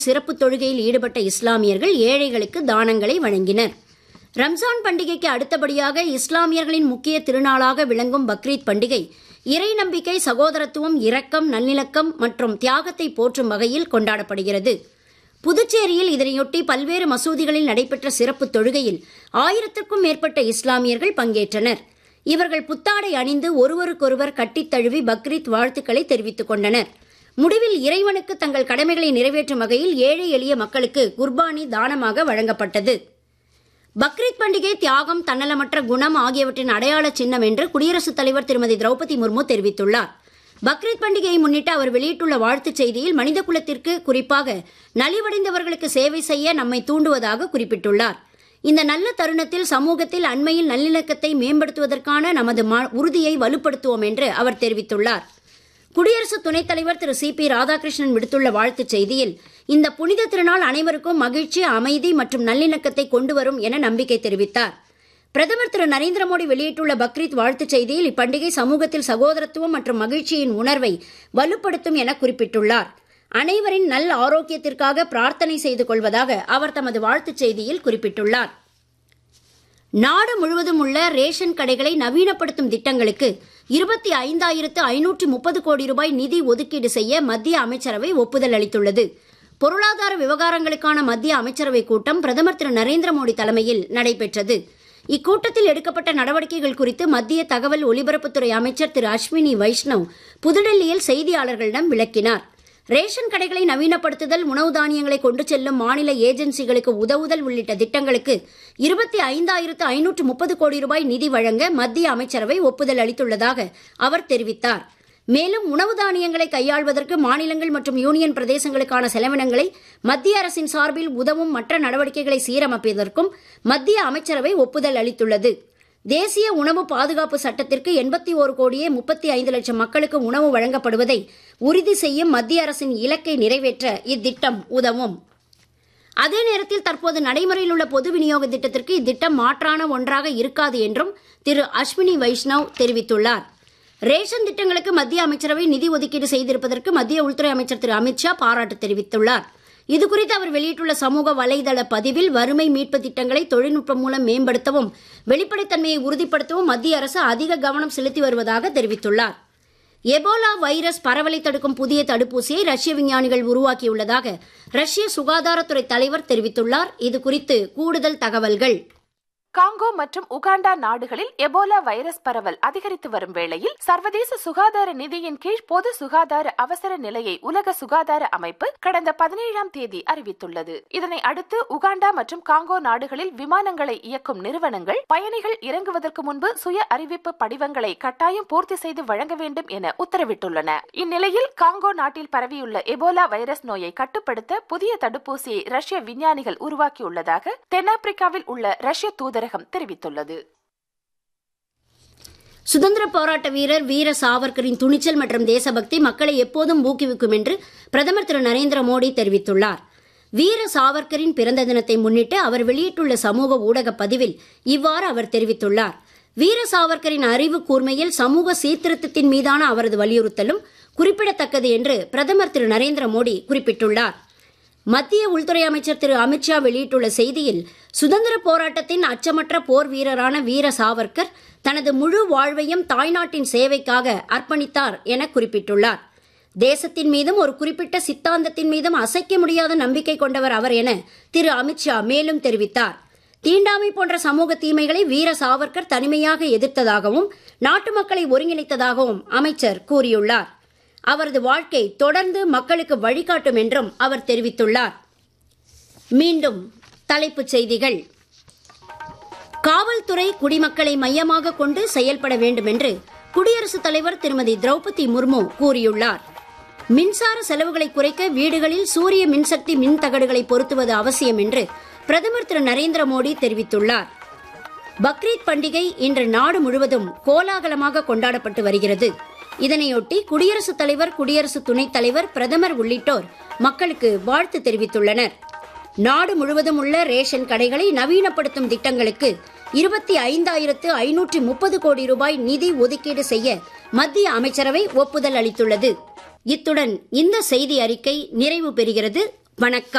சிறப்பு தொழுகையில் ஈடுபட்ட இஸ்லாமியர்கள் ஏழைகளுக்கு தானங்களை வழங்கினர் ரம்ஜான் பண்டிகைக்கு அடுத்தபடியாக இஸ்லாமியர்களின் முக்கிய திருநாளாக விளங்கும் பக்ரீத் பண்டிகை இறை நம்பிக்கை சகோதரத்துவம் இரக்கம் நல்லிணக்கம் மற்றும் தியாகத்தை போற்றும் வகையில் கொண்டாடப்படுகிறது புதுச்சேரியில் இதனையொட்டி பல்வேறு மசூதிகளில் நடைபெற்ற சிறப்பு தொழுகையில் ஆயிரத்திற்கும் மேற்பட்ட இஸ்லாமியர்கள் பங்கேற்றனர் இவர்கள் புத்தாடை அணிந்து ஒருவருக்கொருவர் கட்டித் தழுவி பக்ரீத் வாழ்த்துக்களை தெரிவித்துக் கொண்டனர் முடிவில் இறைவனுக்கு தங்கள் கடமைகளை நிறைவேற்றும் வகையில் ஏழை எளிய மக்களுக்கு குர்பானி தானமாக வழங்கப்பட்டது பக்ரீத் பண்டிகை தியாகம் தன்னலமற்ற குணம் ஆகியவற்றின் அடையாள சின்னம் என்று குடியரசுத் தலைவர் திருமதி திரௌபதி முர்மு தெரிவித்துள்ளார் பக்ரீத் பண்டிகையை முன்னிட்டு அவர் வெளியிட்டுள்ள வாழ்த்துச் செய்தியில் மனித குலத்திற்கு குறிப்பாக நலிவடைந்தவர்களுக்கு சேவை செய்ய நம்மை தூண்டுவதாக குறிப்பிட்டுள்ளார் இந்த நல்ல தருணத்தில் சமூகத்தில் அண்மையில் நல்லிணக்கத்தை மேம்படுத்துவதற்கான நமது உறுதியை வலுப்படுத்துவோம் என்று அவர் தெரிவித்துள்ளார் குடியரசு துணைத் தலைவர் திரு சி பி ராதாகிருஷ்ணன் விடுத்துள்ள வாழ்த்துச் செய்தியில் இந்த புனித திருநாள் அனைவருக்கும் மகிழ்ச்சி அமைதி மற்றும் நல்லிணக்கத்தை கொண்டு வரும் என நம்பிக்கை தெரிவித்தார் பிரதமர் திரு நரேந்திர மோடி வெளியிட்டுள்ள பக்ரீத் வாழ்த்துச் செய்தியில் இப்பண்டிகை சமூகத்தில் சகோதரத்துவம் மற்றும் மகிழ்ச்சியின் உணர்வை வலுப்படுத்தும் என குறிப்பிட்டுள்ளார் அனைவரின் நல் ஆரோக்கியத்திற்காக பிரார்த்தனை செய்து கொள்வதாக அவர் தமது வாழ்த்துச் செய்தியில் குறிப்பிட்டுள்ளார் நாடு முழுவதும் உள்ள ரேஷன் கடைகளை நவீனப்படுத்தும் திட்டங்களுக்கு இருபத்தி ஐந்தாயிரத்து ஐநூற்று முப்பது கோடி ரூபாய் நிதி ஒதுக்கீடு செய்ய மத்திய அமைச்சரவை ஒப்புதல் அளித்துள்ளது பொருளாதார விவகாரங்களுக்கான மத்திய அமைச்சரவை கூட்டம் பிரதமர் திரு நரேந்திர மோடி தலைமையில் நடைபெற்றது இக்கூட்டத்தில் எடுக்கப்பட்ட நடவடிக்கைகள் குறித்து மத்திய தகவல் ஒலிபரப்புத்துறை அமைச்சர் திரு அஸ்வினி வைஷ்ணவ் புதுடெல்லியில் செய்தியாளர்களிடம் விளக்கினார் ரேஷன் கடைகளை நவீனப்படுத்துதல் உணவு தானியங்களை கொண்டு செல்லும் மாநில ஏஜென்சிகளுக்கு உதவுதல் உள்ளிட்ட திட்டங்களுக்கு இருபத்தி ஐந்தாயிரத்து ஐநூற்று முப்பது கோடி ரூபாய் நிதி வழங்க மத்திய அமைச்சரவை ஒப்புதல் அளித்துள்ளதாக அவர் தெரிவித்தார் மேலும் உணவு தானியங்களை கையாள்வதற்கு மாநிலங்கள் மற்றும் யூனியன் பிரதேசங்களுக்கான செலவினங்களை மத்திய அரசின் சார்பில் உதவும் மற்ற நடவடிக்கைகளை சீரமைப்பதற்கும் மத்திய அமைச்சரவை ஒப்புதல் அளித்துள்ளது தேசிய உணவு பாதுகாப்பு சட்டத்திற்கு எண்பத்தி ஒரு கோடியே முப்பத்தி ஐந்து லட்சம் மக்களுக்கு உணவு வழங்கப்படுவதை உறுதி செய்யும் மத்திய அரசின் இலக்கை நிறைவேற்ற இத்திட்டம் உதவும் அதே நேரத்தில் தற்போது நடைமுறையில் உள்ள பொது விநியோக திட்டத்திற்கு இத்திட்டம் மாற்றான ஒன்றாக இருக்காது என்றும் திரு அஸ்வினி வைஷ்ணவ் தெரிவித்துள்ளார் ரேஷன் திட்டங்களுக்கு மத்திய அமைச்சரவை நிதி ஒதுக்கீடு செய்திருப்பதற்கு மத்திய உள்துறை அமைச்சர் திரு அமித்ஷா பாராட்டு தெரிவித்துள்ளார் இதுகுறித்து அவர் வெளியிட்டுள்ள சமூக வலைதள பதிவில் வறுமை மீட்பு திட்டங்களை தொழில்நுட்பம் மூலம் மேம்படுத்தவும் வெளிப்படைத்தன்மையை உறுதிப்படுத்தவும் மத்திய அரசு அதிக கவனம் செலுத்தி வருவதாக தெரிவித்துள்ளார் எபோலா வைரஸ் பரவலை தடுக்கும் புதிய தடுப்பூசியை ரஷ்ய விஞ்ஞானிகள் உருவாக்கியுள்ளதாக ரஷ்ய சுகாதாரத்துறை தலைவர் தெரிவித்துள்ளார் இது குறித்து கூடுதல் தகவல்கள் காங்கோ மற்றும் உகாண்டா நாடுகளில் எபோலா வைரஸ் பரவல் அதிகரித்து வரும் வேளையில் சர்வதேச சுகாதார நிதியின் கீழ் பொது சுகாதார அவசர நிலையை உலக சுகாதார அமைப்பு கடந்த பதினேழாம் தேதி அறிவித்துள்ளது இதனை அடுத்து உகாண்டா மற்றும் காங்கோ நாடுகளில் விமானங்களை இயக்கும் நிறுவனங்கள் பயணிகள் இறங்குவதற்கு முன்பு சுய அறிவிப்பு படிவங்களை கட்டாயம் பூர்த்தி செய்து வழங்க வேண்டும் என உத்தரவிட்டுள்ளன இந்நிலையில் காங்கோ நாட்டில் பரவியுள்ள எபோலா வைரஸ் நோயை கட்டுப்படுத்த புதிய தடுப்பூசியை ரஷ்ய விஞ்ஞானிகள் உருவாக்கியுள்ளதாக தென்னாப்பிரிக்காவில் உள்ள ரஷ்ய தூதர் தூதரகம் தெரிவித்துள்ளது சுதந்திர போராட்ட வீரர் வீர சாவர்கரின் துணிச்சல் மற்றும் தேசபக்தி மக்களை எப்போதும் ஊக்குவிக்கும் என்று பிரதமர் திரு நரேந்திர மோடி தெரிவித்துள்ளார் வீர சாவர்கரின் பிறந்த தினத்தை முன்னிட்டு அவர் வெளியிட்டுள்ள சமூக ஊடக பதிவில் இவ்வாறு அவர் தெரிவித்துள்ளார் வீர சாவர்கரின் அறிவு கூர்மையில் சமூக சீர்திருத்தத்தின் மீதான அவரது வலியுறுத்தலும் குறிப்பிடத்தக்கது என்று பிரதமர் திரு நரேந்திர மோடி குறிப்பிட்டுள்ளார் மத்திய உள்துறை அமைச்சர் திரு அமித்ஷா வெளியிட்டுள்ள செய்தியில் சுதந்திர போராட்டத்தின் அச்சமற்ற போர் வீரரான வீர சாவர்கர் தனது முழு வாழ்வையும் தாய்நாட்டின் சேவைக்காக அர்ப்பணித்தார் என குறிப்பிட்டுள்ளார் தேசத்தின் மீதும் ஒரு குறிப்பிட்ட சித்தாந்தத்தின் மீதும் அசைக்க முடியாத நம்பிக்கை கொண்டவர் அவர் என திரு அமித்ஷா மேலும் தெரிவித்தார் தீண்டாமை போன்ற சமூக தீமைகளை வீர சாவர்கர் தனிமையாக எதிர்த்ததாகவும் நாட்டு மக்களை ஒருங்கிணைத்ததாகவும் அமைச்சர் கூறியுள்ளார் அவரது வாழ்க்கை தொடர்ந்து மக்களுக்கு வழிகாட்டும் என்றும் அவர் தெரிவித்துள்ளார் மீண்டும் தலைப்புச் செய்திகள் காவல்துறை குடிமக்களை மையமாக கொண்டு செயல்பட வேண்டும் என்று குடியரசுத் தலைவர் திருமதி திரௌபதி முர்மு கூறியுள்ளார் மின்சார செலவுகளை குறைக்க வீடுகளில் சூரிய மின்சக்தி மின் தகடுகளை பொருத்துவது அவசியம் என்று பிரதமர் திரு நரேந்திர மோடி தெரிவித்துள்ளார் பக்ரீத் பண்டிகை இன்று நாடு முழுவதும் கோலாகலமாக கொண்டாடப்பட்டு வருகிறது இதனையொட்டி குடியரசுத் தலைவர் குடியரசு துணைத் தலைவர் பிரதமர் உள்ளிட்டோர் மக்களுக்கு வாழ்த்து தெரிவித்துள்ளனர் நாடு முழுவதும் உள்ள ரேஷன் கடைகளை நவீனப்படுத்தும் திட்டங்களுக்கு இருபத்தி ஐந்தாயிரத்து ஐநூற்றி முப்பது கோடி ரூபாய் நிதி ஒதுக்கீடு செய்ய மத்திய அமைச்சரவை ஒப்புதல் அளித்துள்ளது இத்துடன் இந்த செய்தி அறிக்கை நிறைவு பெறுகிறது வணக்கம்